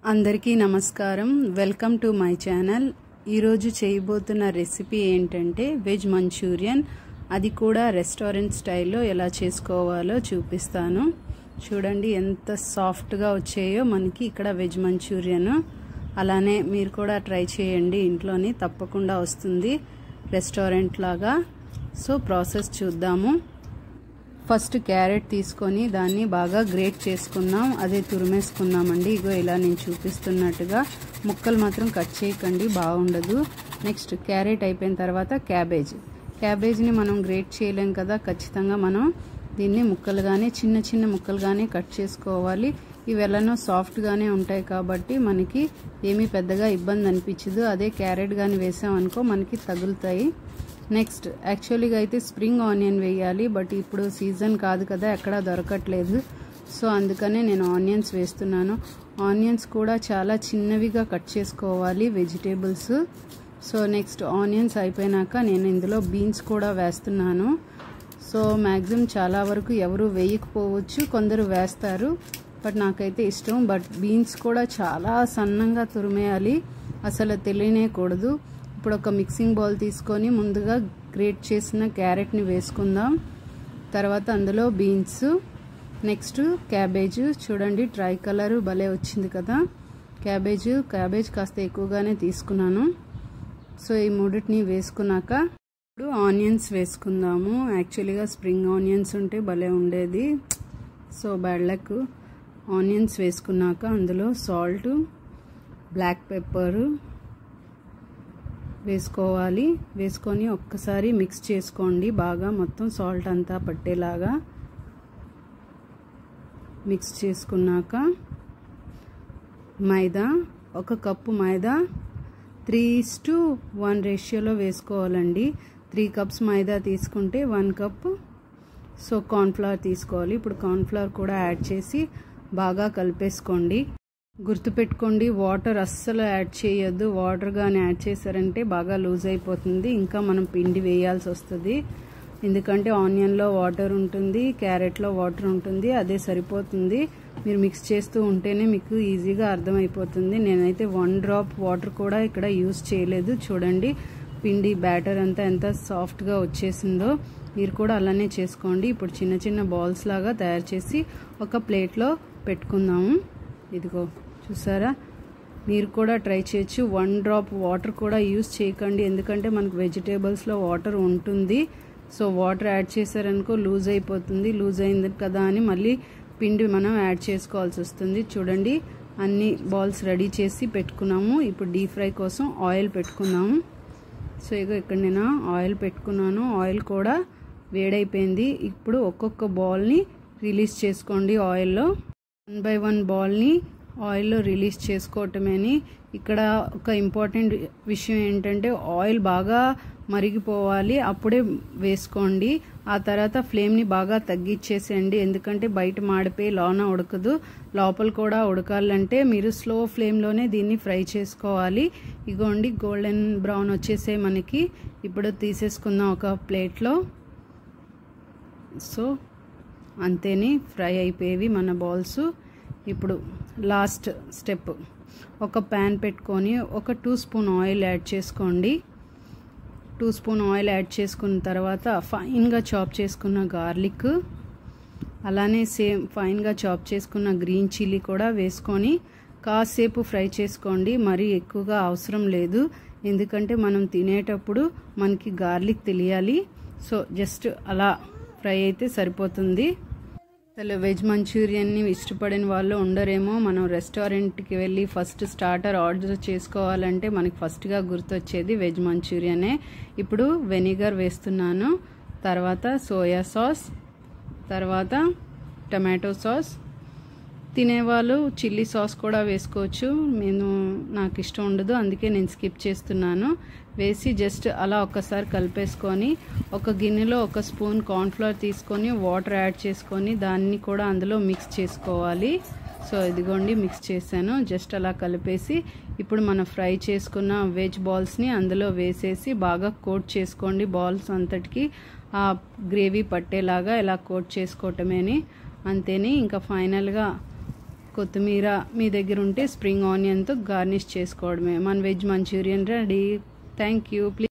అందరికీ నమస్కారం welcome to my channel ఈరోజు చేయబోతున్న రెసిపీ ఏంటంటే వెజ్ మంచూరియన్ అది కూడా రెస్టారెంట్ స్టైల్లో ఎలా చేసుకోవాలో చూపిస్తాను చూడండి ఎంత సాఫ్ట్గా వచ్చాయో మనకి ఇక్కడ వెజ్ మంచూరియన్ అలానే మీరు కూడా ట్రై చేయండి ఇంట్లోని తప్పకుండా వస్తుంది రెస్టారెంట్ లాగా సో ప్రాసెస్ చూద్దాము ఫస్ట్ క్యారెట్ తీసుకొని దాన్ని బాగా గ్రేట్ చేసుకుందాం అదే తురిమేసుకుందామండి ఇగో ఇలా నేను చూపిస్తున్నట్టుగా ముక్కలు మాత్రం కట్ చేయకండి బాగుండదు నెక్స్ట్ క్యారెట్ అయిపోయిన తర్వాత క్యాబేజ్ క్యాబేజ్ని మనం గ్రేట్ చేయలేం కదా ఖచ్చితంగా మనం దీన్ని ముక్కలుగానే చిన్న చిన్న ముక్కలుగానే కట్ చేసుకోవాలి ఇవి ఎలానో సాఫ్ట్గానే ఉంటాయి కాబట్టి మనకి ఏమీ పెద్దగా ఇబ్బంది అనిపించదు అదే క్యారెట్ కానీ వేసామనుకో మనకి తగులుతాయి నెక్స్ట్ యాక్చువల్గా అయితే స్ప్రింగ్ ఆనియన్ వేయాలి బట్ ఇప్పుడు సీజన్ కాదు కదా ఎక్కడా దొరకట్లేదు సో అందుకనే నేను ఆనియన్స్ వేస్తున్నాను ఆనియన్స్ కూడా చాలా చిన్నవిగా కట్ చేసుకోవాలి వెజిటేబుల్స్ సో నెక్స్ట్ ఆనియన్స్ అయిపోయినాక నేను ఇందులో బీన్స్ కూడా వేస్తున్నాను సో మ్యాక్సిమం చాలా వరకు ఎవరు వేయకపోవచ్చు కొందరు వేస్తారు బట్ నాకైతే ఇష్టం బట్ బీన్స్ కూడా చాలా సన్నంగా తురిమేయాలి అసలు తెలియనేకూడదు ఇప్పుడు ఒక మిక్సింగ్ బౌల్ తీసుకొని ముందుగా గ్రేట్ చేసిన క్యారెట్ని వేసుకుందాం తర్వాత అందులో బీన్స్ నెక్స్ట్ క్యాబేజ్ చూడండి ట్రై కలర్ భలే వచ్చింది కదా క్యాబేజ్ క్యాబేజ్ కాస్త ఎక్కువగానే తీసుకున్నాను సో ఈ మూడింటిని వేసుకున్నాక ఇప్పుడు ఆనియన్స్ వేసుకుందాము యాక్చువల్గా స్ప్రింగ్ ఆనియన్స్ ఉంటే భలే ఉండేది సో బ్యాడ్ లక్ ఆనియన్స్ వేసుకున్నాక అందులో సాల్ట్ బ్లాక్ పెప్పరు వేసుకోవాలి వేసుకొని ఒక్కసారి మిక్స్ చేసుకోండి బాగా మొత్తం సాల్ట్ అంతా పట్టేలాగా మిక్స్ చేసుకున్నాక మైదా ఒక కప్పు మైదా త్రీ టు వన్ రేషియోలో వేసుకోవాలండి త్రీ కప్స్ మైదా తీసుకుంటే వన్ కప్ సో కార్న్ఫ్లవర్ తీసుకోవాలి ఇప్పుడు కార్న్ఫ్లవర్ కూడా యాడ్ చేసి బాగా కలిపేసుకోండి గుర్తుపెట్టుకోండి వాటర్ అస్సలు యాడ్ చేయొద్దు వాటర్ కానీ యాడ్ చేశారంటే బాగా లూజ్ అయిపోతుంది ఇంకా మనం పిండి వేయాల్సి వస్తుంది ఎందుకంటే ఆనియన్లో వాటర్ ఉంటుంది క్యారెట్లో వాటర్ ఉంటుంది అదే సరిపోతుంది మీరు మిక్స్ చేస్తూ ఉంటేనే మీకు ఈజీగా అర్థమైపోతుంది నేనైతే వన్ డ్రాప్ వాటర్ కూడా ఇక్కడ యూస్ చేయలేదు చూడండి పిండి బ్యాటర్ అంతా ఎంత సాఫ్ట్గా వచ్చేసిందో మీరు కూడా అలానే చేసుకోండి ఇప్పుడు చిన్న చిన్న బాల్స్ లాగా తయారు చేసి ఒక ప్లేట్లో పెట్టుకుందాము ఇదిగో చూసారా మీరు కూడా ట్రై చేయొచ్చు వన్ డ్రాప్ వాటర్ కూడా యూస్ చేయకండి ఎందుకంటే మనకు వెజిటేబుల్స్లో వాటర్ ఉంటుంది సో వాటర్ యాడ్ చేశారనుకో లూజ్ అయిపోతుంది లూజ్ అయింది కదా అని మళ్ళీ పిండి మనం యాడ్ చేసుకోవాల్సి వస్తుంది చూడండి అన్ని బాల్స్ రెడీ చేసి పెట్టుకున్నాము ఇప్పుడు డీప్ ఫ్రై కోసం ఆయిల్ పెట్టుకున్నాము సో ఇక ఇక్కడ నేను ఆయిల్ పెట్టుకున్నాను ఆయిల్ కూడా వేడైపోయింది ఇప్పుడు ఒక్కొక్క బాల్ని రిలీజ్ చేసుకోండి ఆయిల్లో వన్ బై వన్ బాల్ని ఆయిల్లో రిలీజ్ చేసుకోవటమేని ఇక్కడ ఒక ఇంపార్టెంట్ విషయం ఏంటంటే ఆయిల్ బాగా మరిగిపోవాలి అప్పుడే వేసుకోండి ఆ తర్వాత ఫ్లేమ్ని బాగా తగ్గించేసేయండి ఎందుకంటే బయట మాడిపోయి లోన ఉడకదు లోపల కూడా ఉడకాలంటే మీరు స్లో ఫ్లేమ్లోనే దీన్ని ఫ్రై చేసుకోవాలి ఇగోండి గోల్డెన్ బ్రౌన్ వచ్చేసే మనకి ఇప్పుడు తీసేసుకుందాం ఒక ప్లేట్లో సో అంతేని ఫ్రై అయిపోయేవి మన బాల్స్ ఇప్పుడు లాస్ట్ స్టెప్ ఒక ప్యాన్ పెట్టుకొని ఒక టూ స్పూన్ ఆయిల్ యాడ్ చేసుకోండి టూ స్పూన్ ఆయిల్ యాడ్ చేసుకున్న తర్వాత ఫైన్గా చాప్ చేసుకున్న గార్లిక్ అలానే సేమ్ ఫైన్గా చాప్ చేసుకున్న గ్రీన్ చిల్లీ కూడా వేసుకొని కాసేపు ఫ్రై చేసుకోండి మరీ ఎక్కువగా అవసరం లేదు ఎందుకంటే మనం తినేటప్పుడు మనకి గార్లిక్ తెలియాలి సో జస్ట్ అలా ఫ్రై అయితే సరిపోతుంది అసలు వెజ్ మంచూరియన్ని ఇష్టపడిన వాళ్ళు ఉండరేమో మనం రెస్టారెంట్కి వెళ్ళి ఫస్ట్ స్టార్టర్ ఆర్డర్ చేసుకోవాలంటే మనకి ఫస్ట్గా గుర్తొచ్చేది వెజ్ మంచూరియనే ఇప్పుడు వెనిగర్ వేస్తున్నాను తర్వాత సోయా సాస్ తర్వాత టమాటో సాస్ తినేవాళ్ళు చిల్లీ సాస్ కూడా వేసుకోవచ్చు నేను నాకు ఇష్టం ఉండదు అందుకే నేను స్కిప్ చేస్తున్నాను వేసి జస్ట్ అలా ఒక్కసారి కలిపేసుకొని ఒక గిన్నెలో ఒక స్పూన్ కార్న్ఫ్లవర్ తీసుకొని వాటర్ యాడ్ చేసుకొని దాన్ని కూడా అందులో మిక్స్ చేసుకోవాలి సో ఇదిగోండి మిక్స్ చేశాను జస్ట్ అలా కలిపేసి ఇప్పుడు మనం ఫ్రై చేసుకున్న వెజ్ బాల్స్ని అందులో వేసేసి బాగా కోట్ చేసుకోండి బాల్స్ అంతటికి ఆ గ్రేవీ పట్టేలాగా ఇలా కోట్ చేసుకోవటమేని అంతేని ఇంకా ఫైనల్గా కొత్తిమీర మీ దగ్గర ఉంటే స్ప్రింగ్ ఆనియన్తో గార్నిష్ చేసుకోవడమే మన veg manchurian ready thank you please